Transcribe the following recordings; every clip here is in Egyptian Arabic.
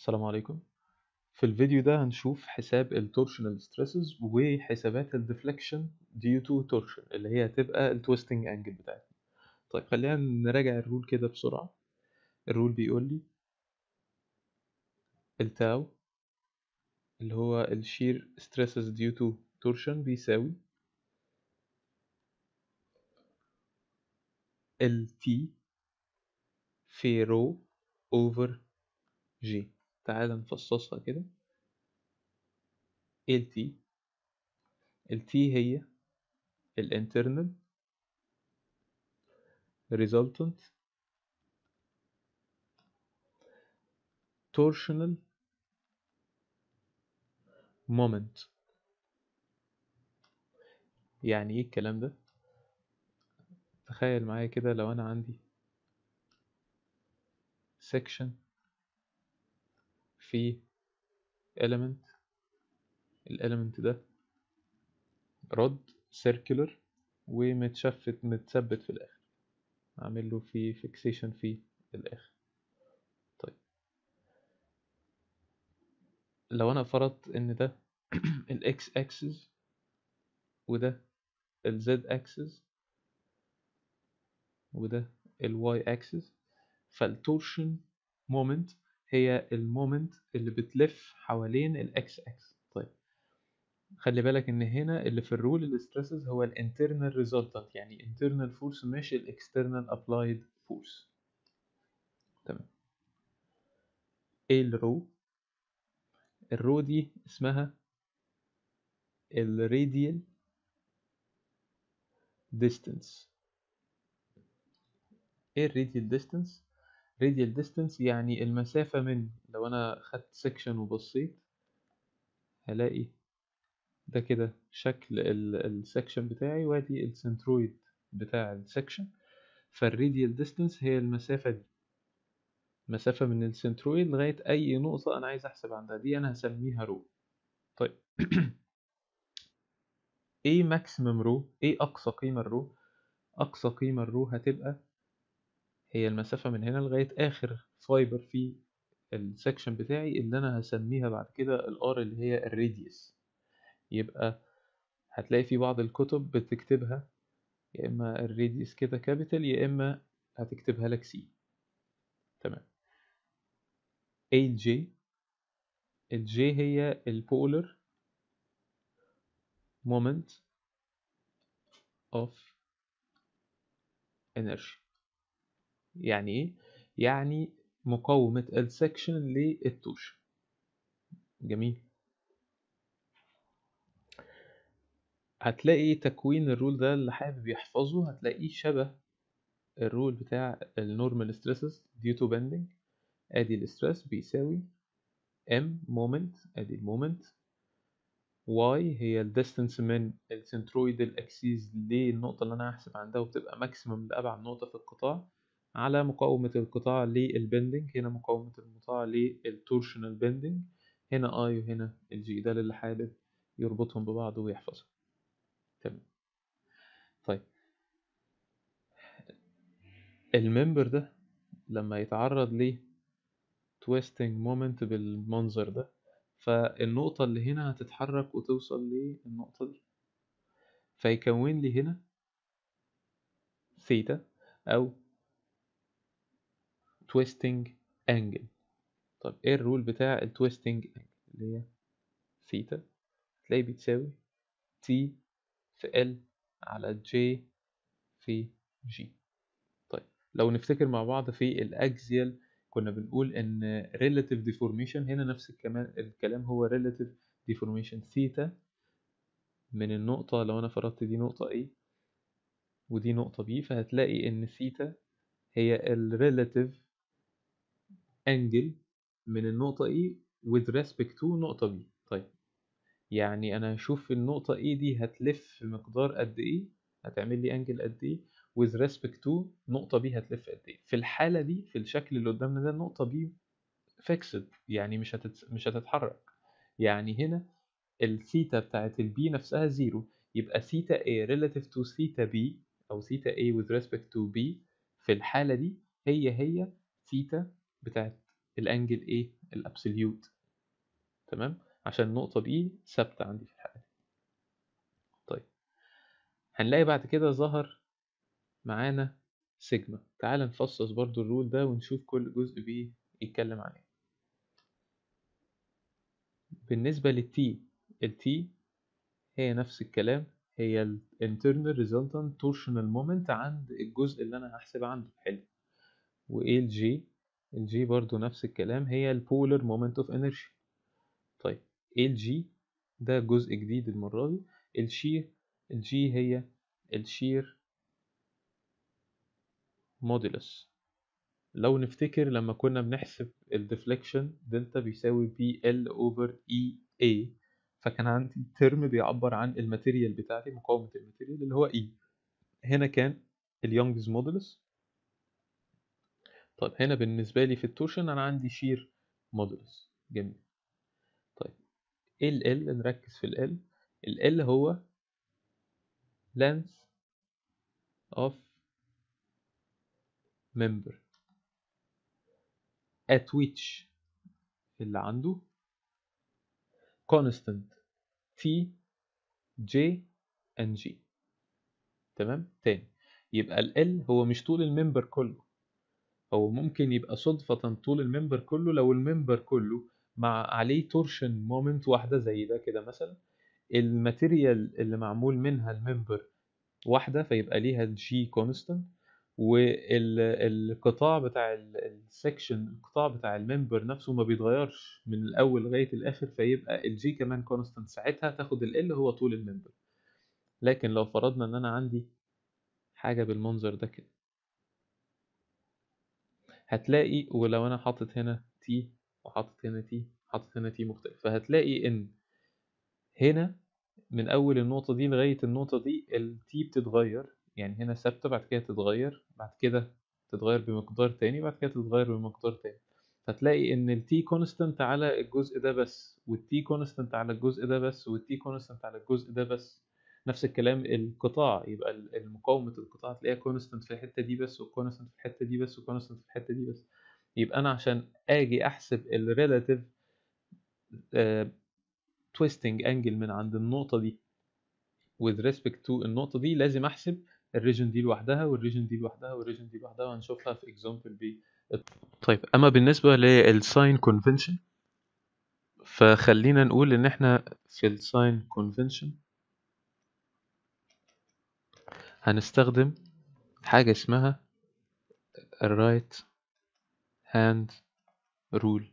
السلام عليكم في الفيديو ده هنشوف حساب ال torsional stresses وحسابات ال deflection due to torsion اللي هي هتبقى ال twisting angle بتاعتنا طيب خلينا نراجع الرول كده بسرعة الرول بيقول لي التاو اللي هو ال shear stresses due to torsion بيساوي ال T في رو over G تعال نفصصها كده ايه ال T ال T هي ال internal resultant torsional moment يعني ايه الكلام ده تخيل معايا كده لو انا عندي section في element element ده رد circular ومتشفت متثبت في الاخر اعمل له في fixation في الاخر طيب لو انا فرضت ان ده ال x axis وده ال z axis وده ال y axis فالتورشن مومنت هي المومنت اللي بتلف حوالين الاكس اكس طيب خلي بالك ان هنا اللي في الرول الاسترسز هو الانترنال ريزلتنت يعني internal فورس مش الاكسترنال ابلايد فورس تمام ايه الرو الرو دي اسمها الراديال distance ايه الراديال ديستانس radial distance يعني المسافة من لو أنا خدت سيكشن وبصيت هلاقي ده كده شكل السكشن بتاعي وادي السنترويد بتاع السكشن فالراديال ديستانس هي المسافة دي مسافة من السنترويد لغاية أي نقطة أنا عايز أحسب عندها دي أنا هسميها رو طيب إيه ماكسيمم رو؟ إيه أقصى قيمة الرو؟ أقصى قيمة الرو هتبقى هي المسافة من هنا لغاية آخر فايبر في السكشن بتاعي اللي أنا هسميها بعد كده الار اللي هي الراديوس يبقى هتلاقي في بعض الكتب بتكتبها يا إما الراديوس كده كابيتال يا إما هتكتبها لك سي تمام ال جي الجي هي البولر moment of inertia يعني ايه يعني مقاومة السكشن للتوشن جميل هتلاقي تكوين الرول ده اللي حابب يحفظه هتلاقيه شبه الرول بتاع النورمال stresses due to bending ادي الاسترس بيساوي m moment ادي المومنت y هي الديستنس من السنترويدال اكسيس للنقطة اللي انا هحسب عندها وبتبقى ماكسيمم لأبعد نقطة في القطاع على مقاومة القطاع للبندنج هنا مقاومة القطاع للتورشنال بندنج هنا I وهنا الجي ده اللي حابب يربطهم ببعض ويحفظهم تمام طيب الممبر ده لما يتعرض ل تويستنج مومنت بالمنظر ده فالنقطة اللي هنا هتتحرك وتوصل للنقطة دي فيكون لي هنا ثيتا أو twisting angle طب ايه الرول بتاع ال twisting angle اللي هي ثيتا تلاقي بتساوي t في l على j في g طيب لو نفتكر مع بعض في الاكزيال كنا بنقول ان relative deformation هنا نفس الكلام الكلام هو relative deformation ثيتا من النقطة لو أنا فرضت دي نقطة A ودي نقطة B فهتلاقي إن ثيتا هي ال relative angle من النقطة E with respect to نقطة B طيب يعني أنا هشوف النقطة E دي هتلف مقدار قد إيه هتعمل لي angle قد إيه with respect to نقطة B هتلف قد إيه في الحالة دي في الشكل اللي قدامنا ده النقطة B fixed يعني مش هتت... مش هتتحرك يعني هنا الثيتا بتاعت البي نفسها زيرو يبقى ثيتا A relative to ثيتا B أو ثيتا A with respect to B في الحالة دي هي هي ثيتا بتاعت الانجل A الابسوليوت تمام عشان النقطة دي ثابتة عندي في الحالة دي طيب هنلاقي بعد كده ظهر معانا سيجما تعال نفصص برضو الرول ده ونشوف كل جزء بيه يتكلم عن ايه بالنسبة للتي التي هي نفس الكلام هي ال internal resultant torsional moment عند الجزء اللي انا هحسب عنده حلو وايه الجي الجي برضو نفس الكلام هي ال polar moment of inertia طيب ايه الجي ده جزء جديد المرة دي الشير الجي هي الشير مودولس لو نفتكر لما كنا بنحسب الديفليكشن دلتا بيساوي بي ال اوفر اي اي فكان عندي ترم بيعبر عن الماتيريال بتاعتي مقاومة الماتيريال اللي هو اي هنا كان اليونجز مودولس طيب هنا بالنسبة لي في التورشن أنا عندي شير مودولس جميل طيب ايه ال L نركز في ال L ال L هو length of member at which اللي عنده constant T J and G تمام تاني يبقى ال L هو مش طول الممبر كله هو ممكن يبقى صدفة طول الممبر كله لو الممبر كله مع عليه تورشن مومنت واحدة زي ده كده مثلا الماتيريال اللي معمول منها الممبر واحدة فيبقى ليها الجي كونستانت والقطاع بتاع السكشن القطاع بتاع الممبر نفسه ما بيتغيرش من الاول لغايه الاخر فيبقى الجي كمان كونستانت ساعتها تاخد ال هو طول الممبر لكن لو فرضنا ان انا عندي حاجه بالمنظر ده كده هتلاقي ولو انا حاطط هنا تي وحاطط هنا تي حاطط هنا تي مختلف فهتلاقي ان هنا من اول النقطه دي لغايه النقطه دي التي بتتغير يعني هنا ثابته بعد كده تتغير بعد كده تتغير بمقدار تاني بعد كده تتغير بمقدار تاني فتلاقي ان التي كونستانت على الجزء ده بس والتي كونستانت على الجزء ده بس والتي كونستانت على الجزء ده بس نفس الكلام القطاع يبقى المقاومة القطاع تلاقيها كونستانت في الحتة دي بس وكونستانت في الحتة دي بس وكونستانت في الحتة دي بس يبقى أنا عشان أجي أحسب الريلاتيف تويستنج أنجل من عند النقطة دي with respect to النقطة دي لازم أحسب الريجن دي لوحدها والريجن دي لوحدها والريجن دي لوحدها وهنشوفها في اكزامبل ب طيب اما بالنسبه للساين كونفنشن فخلينا نقول ان احنا في الساين كونفنشن هنستخدم حاجه اسمها الرايت هاند رول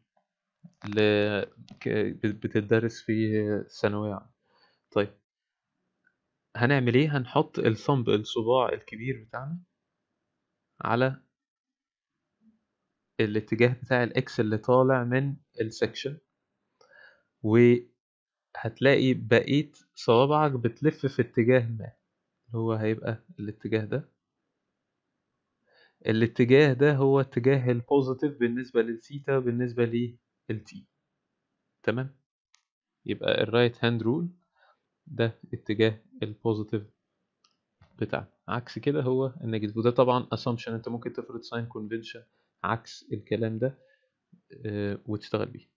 بتدرس في ثانويه عامه طيب هنعمل ايه هنحط الثمب الصباع الكبير بتاعنا على الاتجاه بتاع الاكس اللي طالع من السكشن وهتلاقي بقية صوابعك بتلف في اتجاه ما اللي هو هيبقى الاتجاه ده الاتجاه ده هو اتجاه البوزيتيف بالنسبة للثيتا بالنسبة للتي تمام يبقى الرايت هاند رول ده اتجاه البوزيتيف بتاعنا عكس كده هو النيجاتيف وده طبعا assumption انت ممكن تفرض ساين كونفنشن عكس الكلام ده اه وتشتغل بيه